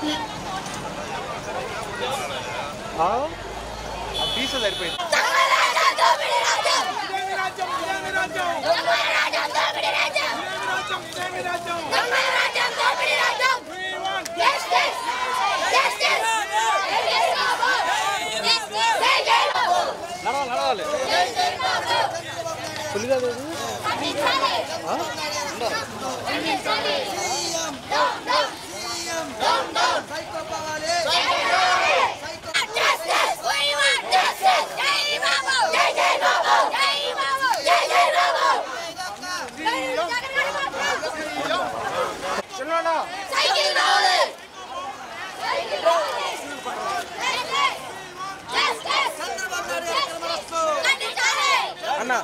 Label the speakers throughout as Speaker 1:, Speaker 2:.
Speaker 1: అది తీసే సరిపోయింది నడవాలి నడవాలి పులిగా లేదు చిన్నోడా
Speaker 2: సైకిల్ రావాలి సైకిల్ రావాలి చంద్రబాబు నాయుడు ఖండించాలి
Speaker 1: అన్న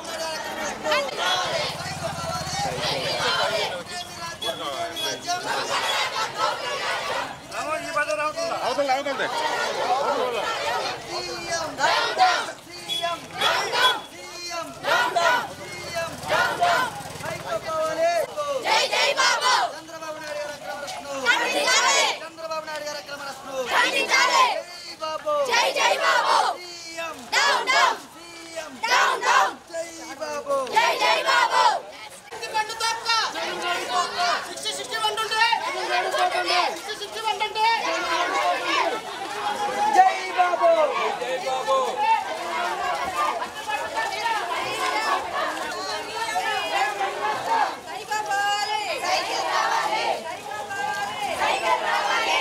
Speaker 1: అవతల అవతలదే
Speaker 2: జై జై బాబు
Speaker 3: చంద్రబాబు నాయుడు గారు అక్రమ అరెస్టులు.
Speaker 2: ఖండించాలి
Speaker 3: చంద్రబాబు నాయుడు గారు అక్రమ అరెస్టులు.
Speaker 2: ఖండించాలి
Speaker 3: జై బాబు
Speaker 2: జై జై Babu
Speaker 3: CM
Speaker 2: down down
Speaker 3: CM
Speaker 2: down down
Speaker 3: జై బాబు
Speaker 2: జై జై బాబు
Speaker 3: జై బాబు
Speaker 2: సైకిల్ రావాలి సైకిల్ రావాలి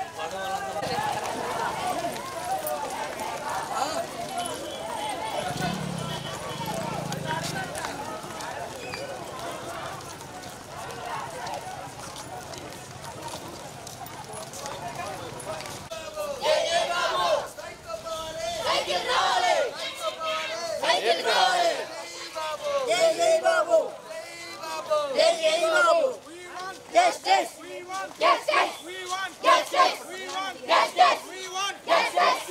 Speaker 2: సైకిల్ రావాలి సైకిల్ రావాలి
Speaker 3: జై జై బాబు
Speaker 2: జై జై Babu justice justice justice justice justice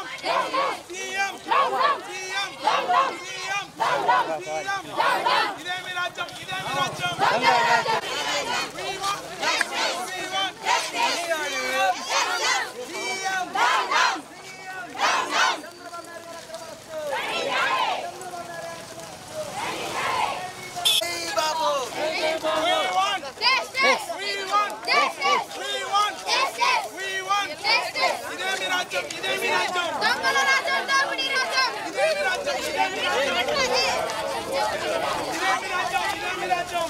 Speaker 4: ఇదేమి రాజ్యం ఇదేమి రాజ్యం
Speaker 3: జై Babu
Speaker 4: We want,
Speaker 2: justice
Speaker 4: we want,
Speaker 2: justice
Speaker 4: we want,
Speaker 2: justice
Speaker 4: we want.
Speaker 2: Justice
Speaker 4: ఇదేమి రాజ్యం ఇదేమి రాజ్యం
Speaker 2: దొంగల రాజ్యం దోపిడీ రాజ్యం
Speaker 4: ఇదేమి రాజ్యం ఇదేమి రాజ్యం ఇదేమి రాజ్యం ఇదేమి రాజ్యం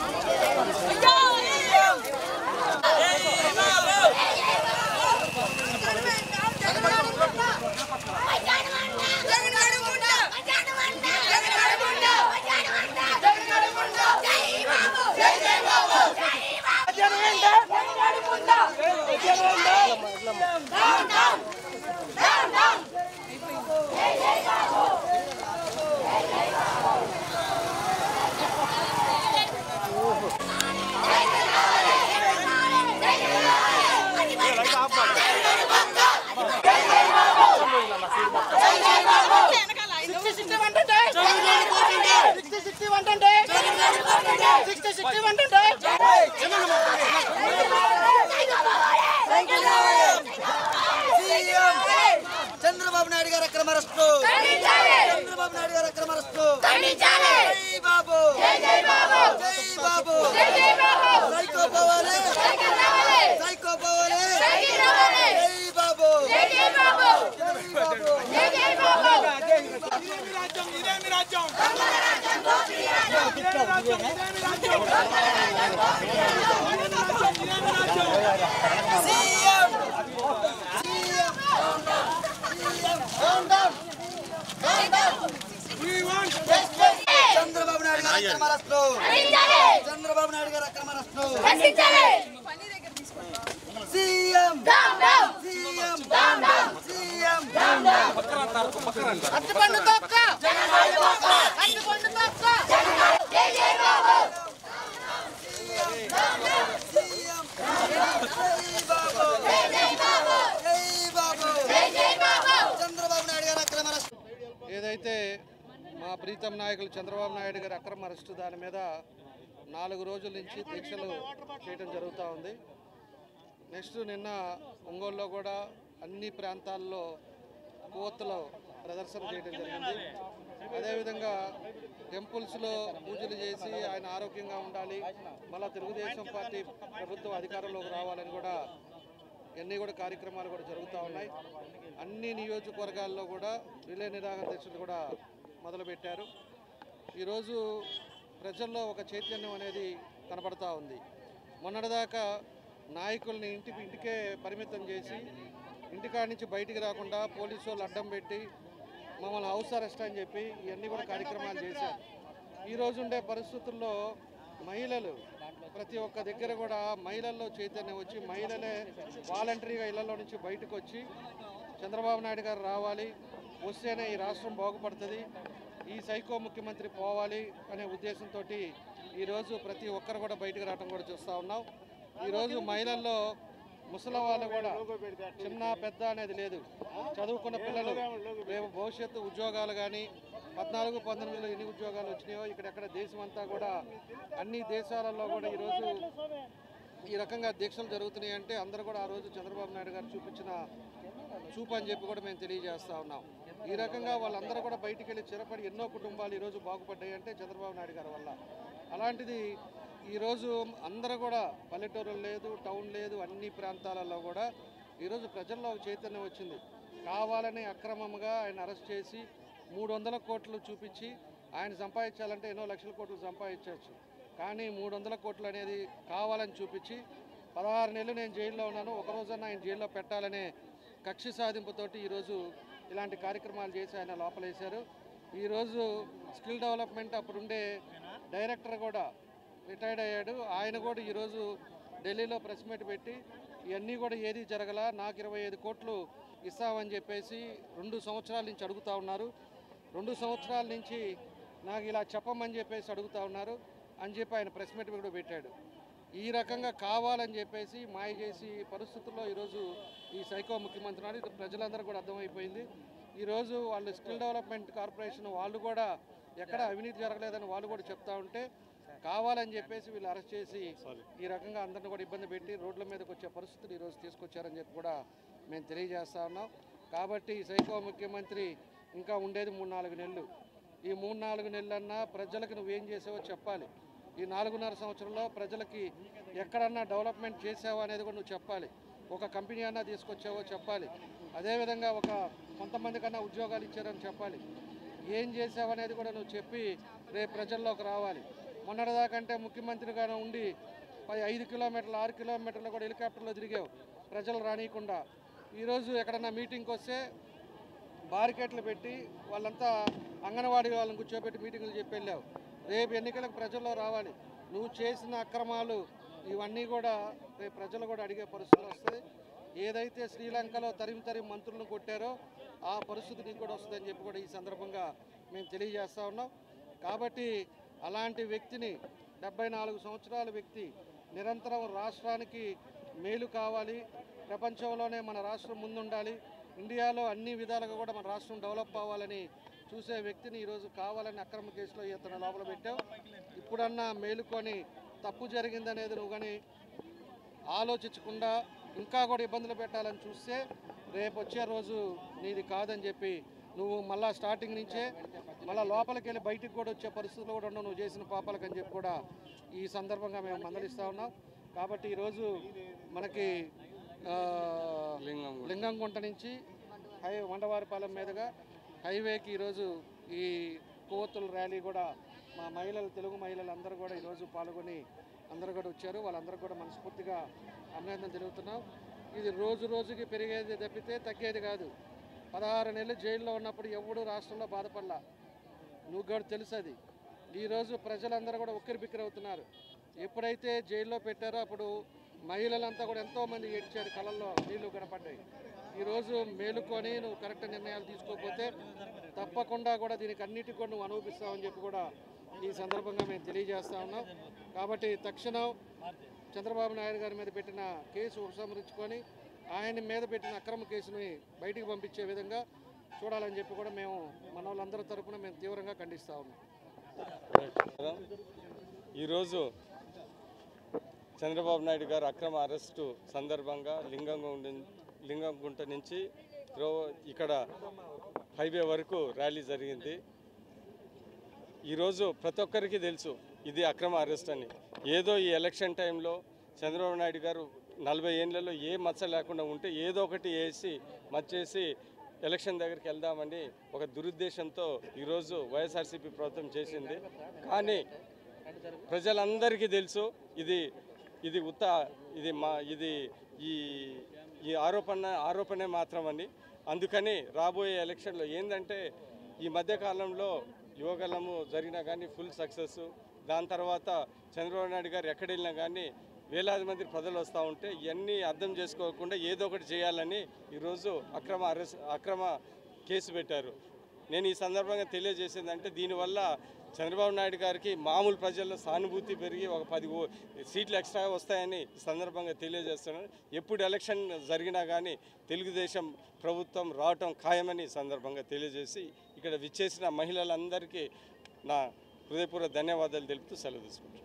Speaker 3: సీఎం చంద్రబాబు నాయుడు గారు అక్రమ అరెస్టులు చంద్రబాబు నాయుడు గారు అక్రమ అరెస్టులు జై బాబు జై బాబు సైకో పోవాలి సైకో పోవాలి జై బాబు జై బాబు
Speaker 4: ఇదేమి రాజ్యం ఇదేమి రాజ్యం ఇదేమి రాజ్యం ఇదేమి రాజ్యం ఇదేమి రాజ్యం
Speaker 3: CM
Speaker 4: We want,
Speaker 3: Chandrababu Naidu గారు అక్రమ అరెస్టులు చంద్రబాబు నాయుడు గారు అక్రమ అరెస్టులు సీఎం సీఎం సీఎం
Speaker 2: జై జై బాబు
Speaker 3: సీఎం జై బాబు
Speaker 2: జై జై బాబు
Speaker 3: జై బాబు
Speaker 2: జై జై బాబు
Speaker 3: చంద్రబాబు నాయుడు గారు అక్రమ అరెస్టులు
Speaker 5: ఏదైతే మా ప్రీతం నాయకులు చంద్రబాబు నాయుడు గారి అక్రమ అరెస్టు దాని మీద నాలుగు రోజుల నుంచి దీక్షలు చేయడం జరుగుతూ ఉంది నెక్స్ట్ నిన్న ఒంగోలులో కూడా అన్ని ప్రాంతాల్లో కోతులు ప్రదర్శన చేయడం జరిగింది అదేవిధంగా టెంపుల్స్లో పూజలు చేసి ఆయన ఆరోగ్యంగా ఉండాలి మళ్ళా తెలుగుదేశం పార్టీ ప్రభుత్వం అధికారంలోకి రావాలని కూడా ఇవన్నీ కూడా కార్యక్రమాలు కూడా జరుగుతూ ఉన్నాయి అన్ని నియోజకవర్గాల్లో కూడా రిలే నిరాహార దీక్షలు కూడా మొదలుపెట్టారు ఈరోజు ప్రజల్లో ఒక చైతన్యం అనేది కనబడతా ఉంది మొన్నటిదాకా నాయకుల్ని ఇంటికి ఇంటికే పరిమితం చేసి ఇంటికాడ నుంచి బయటికి రాకుండా పోలీసు వాళ్ళు అడ్డం పెట్టి మమ్మల్ని హౌస్ అరెస్ట్ అని చెప్పి ఇవన్నీ కూడా కార్యక్రమాలు చేశారు ఈరోజు ఉండే పరిస్థితుల్లో మహిళలు ప్రతి ఒక్క దగ్గర కూడా మహిళల్లో చైతన్యం వచ్చి మహిళలే వాలంటరీగా ఇళ్లలో నుంచి బయటకు వచ్చి చంద్రబాబు నాయుడు గారు రావాలి వస్తేనే ఈ రాష్ట్రం బాగుపడుతుంది ఈ సైకో ముఖ్యమంత్రి పోవాలి అనే ఉద్దేశంతో ఈరోజు ప్రతి ఒక్కరు కూడా బయటకు రావడం కూడా చూస్తూ ఉన్నాం ఈరోజు మహిళల్లో ముసలి వాళ్ళు కూడా చిన్న పెద్ద అనేది లేదు చదువుకున్న పిల్లలు రేపు భవిష్యత్తు ఉద్యోగాలు కానీ పద్నాలుగు పంతొమ్మిదిలో ఎన్ని ఉద్యోగాలు వచ్చినాయో ఇక్కడెక్కడ దేశం అంతా కూడా అన్ని దేశాలలో కూడా ఈరోజు ఈ రకంగా దీక్షలు జరుగుతున్నాయి అంటే అందరూ కూడా ఆ రోజు చంద్రబాబు నాయుడు గారు చూపించిన చూపు అని చెప్పి కూడా మేము తెలియజేస్తా ఉన్నాం ఈ రకంగా వాళ్ళందరూ కూడా బయటికి వెళ్ళి చిరపడి ఎన్నో కుటుంబాలు ఈరోజు బాగుపడ్డాయి అంటే చంద్రబాబు నాయుడు గారి వల్ల అలాంటిది ఈరోజు అందరూ కూడా పల్లెటూరులు లేదు టౌన్ లేదు అన్ని ప్రాంతాలలో కూడా ఈరోజు ప్రజల్లో ఒక చైతన్యం వచ్చింది కావాలని అక్రమంగా ఆయన అరెస్ట్ చేసి మూడు వందల కోట్లు చూపించి ఆయన సంపాదించాలంటే ఎన్నో లక్షల కోట్లు సంపాదించవచ్చు కానీ మూడు వందల కోట్లు అనేది కావాలని చూపించి పదహారు నెలలు నేను జైల్లో ఉన్నాను ఒక రోజన్నా ఆయన జైల్లో పెట్టాలనే కక్ష సాధింపుతోటి ఈరోజు ఇలాంటి కార్యక్రమాలు చేసి ఆయన లోపలేశారు ఈరోజు స్కిల్ డెవలప్మెంట్ అప్పుడుండే డైరెక్టర్ కూడా రిటైర్డ్ అయ్యాడు ఆయన కూడా ఈరోజు ఢిల్లీలో ప్రెస్ మీట్ పెట్టి ఇవన్నీ కూడా ఏది జరగల నాకు ఇరవై ఐదు కోట్లు ఇస్తామని చెప్పేసి రెండు సంవత్సరాల నుంచి అడుగుతా ఉన్నారు రెండు సంవత్సరాల నుంచి నాకు ఇలా చెప్పమని చెప్పేసి అడుగుతా ఉన్నారు అని చెప్పి ఆయన ప్రెస్ మీట్ కూడా పెట్టాడు ఈ రకంగా కావాలని చెప్పేసి మాయ చేసి పరిస్థితుల్లో ఈరోజు ఈ సైకో ముఖ్యమంత్రి నాడు ఇది ప్రజలందరూ కూడా అర్థమైపోయింది ఈరోజు వాళ్ళు స్కిల్ డెవలప్మెంట్ కార్పొరేషన్ వాళ్ళు కూడా ఎక్కడ అవినీతి జరగలేదని వాళ్ళు కూడా చెప్తా ఉంటే కావాలని చెప్పేసి వీళ్ళు అరెస్ట్ చేసి ఈ రకంగా అందరిని కూడా ఇబ్బంది పెట్టి రోడ్ల మీదకి వచ్చే పరిస్థితులు ఈరోజు తీసుకొచ్చారని చెప్పి కూడా మేము తెలియజేస్తా ఉన్నాం కాబట్టి ఈ సైకో ముఖ్యమంత్రి ఇంకా ఉండేది మూడు నాలుగు నెలలు ఈ మూడు నాలుగు నెలలన్నా ప్రజలకు నువ్వేం చేసావో చెప్పాలి ఈ నాలుగున్నర సంవత్సరంలో ప్రజలకి ఎక్కడన్నా డెవలప్మెంట్ చేసావో అనేది కూడా నువ్వు చెప్పాలి ఒక కంపెనీ అన్నా తీసుకొచ్చావో చెప్పాలి అదేవిధంగా ఒక కొంతమంది కన్నా ఉద్యోగాలు ఇచ్చారని చెప్పాలి ఏం చేసావు అనేది కూడా నువ్వు చెప్పి రేపు ప్రజల్లోకి రావాలి మొన్నటిదాకంటే ముఖ్యమంత్రిగానే ఉండి పది ఐదు కిలోమీటర్లు ఆరు కిలోమీటర్లు కూడా హెలికాప్టర్లో తిరిగావు ప్రజలు రానియకుండా ఈరోజు ఎక్కడన్నా మీటింగ్కి వస్తే బారికేట్లు పెట్టి వాళ్ళంతా అంగన్వాడీ వాళ్ళని కూర్చోబెట్టి మీటింగులు చెప్పి వెళ్ళావు రేపు ఎన్నికలకు ప్రజల్లో రావాలి నువ్వు చేసిన అక్రమాలు ఇవన్నీ కూడా రేపు ప్రజలు కూడా అడిగే పరిస్థితులు వస్తుంది ఏదైతే శ్రీలంకలో తరిమి తరిమి మంత్రులను కొట్టారో ఆ పరిస్థితి నీకు కూడా వస్తుందని చెప్పి కూడా ఈ సందర్భంగా మేము తెలియజేస్తా ఉన్నాం కాబట్టి అలాంటి వ్యక్తిని డెబ్బై నాలుగు సంవత్సరాల వ్యక్తి నిరంతరం రాష్ట్రానికి మేలు కావాలి ప్రపంచంలోనే మన రాష్ట్రం ముందుండాలి ఇండియాలో అన్ని విధాలుగా కూడా మన రాష్ట్రం డెవలప్ అవ్వాలని చూసే వ్యక్తిని ఈరోజు కావాలని అక్రమ కేసులో ఇతను లోపల పెట్టావు ఇప్పుడన్నా మేలుకొని తప్పు జరిగిందనేది నువ్వు కానీ ఆలోచించకుండా ఇంకా కూడా ఇబ్బందులు పెట్టాలని చూస్తే రేపు వచ్చే రోజు నీది కాదని చెప్పి నువ్వు మళ్ళా స్టార్టింగ్ నుంచే మళ్ళీ లోపలికి వెళ్ళి బయటికి కూడా వచ్చే పరిస్థితులు కూడా ఉండవు నువ్వు చేసిన పాపాలకని చెప్పి కూడా ఈ సందర్భంగా మేము మందలిస్తూ ఉన్నాం కాబట్టి ఈరోజు మనకి ఆ, లింగంగుంట నుంచి హై వండవారిపాలెం మీదుగా హైవేకి ఈరోజు ఈ కోతుల ర్యాలీ కూడా మా మహిళలు తెలుగు మహిళలు అందరూ కూడా ఈరోజు పాల్గొని అందరూ కూడా వచ్చారు వాళ్ళందరూ కూడా మనస్ఫూర్తిగా అభినందన తెలుగుతున్నాం ఇది రోజు రోజుకి పెరిగేది తప్పితే తగ్గేది కాదు పదహారు నెలలు జైల్లో ఉన్నప్పుడు ఎవడు రాష్ట్రంలో బాధపడలా నువ్వు కూడా తెలుసు అది ఈరోజు ప్రజలందరూ కూడా ఉక్కిరి బిక్కిరి అవుతున్నారు ఎప్పుడైతే జైల్లో పెట్టారో అప్పుడు మహిళలంతా కూడా ఎంతోమంది ఏడ్చారు కళ్ళల్లో నీళ్లు కనపడ్డాయి ఈరోజు మేలుకొని నువ్వు కరెక్ట్ నిర్ణయాలు తీసుకోకపోతే తప్పకుండా కూడా దీనికి అన్నిటికీ కూడా నువ్వు అనుభవిస్తావని చెప్పి కూడా ఈ సందర్భంగా మేము తెలియజేస్తా ఉన్నాం కాబట్టి తక్షణం చంద్రబాబు నాయుడు గారి మీద పెట్టిన కేసు ఉపసంహరించుకొని ఆయన మీద పెట్టిన అక్రమ కేసుని బయటికి పంపించే విధంగా చూడాలని చెప్పి కూడా మేము మన వాళ్ళందరి తరపున మేము తీవ్రంగా ఖండిస్తా ఉన్నాం
Speaker 6: ఈరోజు చంద్రబాబు నాయుడు గారు అక్రమ అరెస్టు సందర్భంగా లింగంగుంట లింగంగుంట నుంచి త్రో ఇక్కడ హైవే వరకు ర్యాలీ జరిగింది ఈరోజు ప్రతి ఒక్కరికి తెలుసు ఇది అక్రమ అరెస్ట్ అని ఏదో ఈ ఎలక్షన్ టైంలో చంద్రబాబు నాయుడు గారు నలభై ఏళ్ళలో ఏ మచ్చ లేకుండా ఉంటే ఏదో ఒకటి వేసి మచ్చేసి ఎలక్షన్ దగ్గరికి వెళ్దామని ఒక దురుద్దేశంతో ఈరోజు వైఎస్ఆర్సీపీ ప్రభుత్వం చేసింది కానీ ప్రజలందరికీ తెలుసు ఇది ఇది ఉత్త ఇది మా ఇది ఈ ఈ ఆరోపణ ఆరోపణే మాత్రమని అందుకని రాబోయే ఎలక్షన్లో ఏంటంటే ఈ మధ్యకాలంలో యువగలము జరిగినా కానీ ఫుల్ సక్సెస్ దాని తర్వాత చంద్రబాబు నాయుడు గారు ఎక్కడ వెళ్ళినా కానీ వేలాది మంది ప్రజలు వస్తూ ఉంటే ఇవన్నీ అర్థం చేసుకోకుండా ఏదో ఒకటి చేయాలని ఈరోజు అక్రమ అరెస్ట్ అక్రమ కేసు పెట్టారు నేను ఈ సందర్భంగా తెలియజేసిందంటే దీనివల్ల చంద్రబాబు నాయుడు గారికి మామూలు ప్రజల్లో సానుభూతి పెరిగి ఒక పది ఓ- సీట్లు ఎక్స్ట్రా వస్తాయని ఈ సందర్భంగా తెలియజేస్తున్నాను ఎప్పుడు ఎలక్షన్ జరిగినా కానీ తెలుగుదేశం ప్రభుత్వం రావటం ఖాయమని ఈ సందర్భంగా తెలియజేసి ఇక్కడ విచ్చేసిన మహిళలందరికీ నా హృదయపూర్వక ధన్యవాదాలు తెలుపుతూ సెలవు తీసుకుంటాను